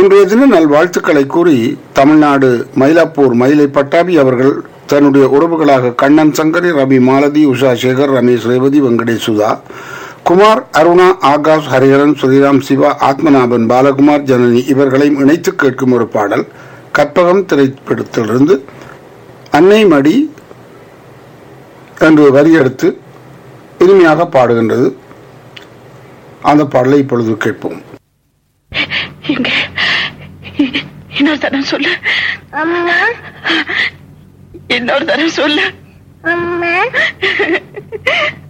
இன்றைய தின நல்வாழ்த்துக்களை கூறி தமிழ்நாடு மயிலாப்பூர் மயிலை பட்டாபி அவர்கள் தன்னுடைய உறவுகளாக கண்ணன் சங்கரி ரவி மாலதி உஷா சேகர் ரமேஷ் ரேவதி வெங்கடேஷ் சுதா குமார் அருணா ஆகாஷ் ஹரிஹரன் ஸ்ரீராம் சிவா ஆத்மநாபன் பாலகுமார் ஜனனி இவர்களையும் இணைத்து கேட்கும் ஒரு பாடல் கற்பகம் திரைப்படத்திலிருந்து அன்னை மடி என்று வரி எடுத்து இனிமையாக பாடுகின்றது அந்த பாடலை இப்பொழுது கேட்போம் எங்க இன்னொரு தரம் சொல்லு அம்மா இன்னொரு தரம் சொல்லு அம்மா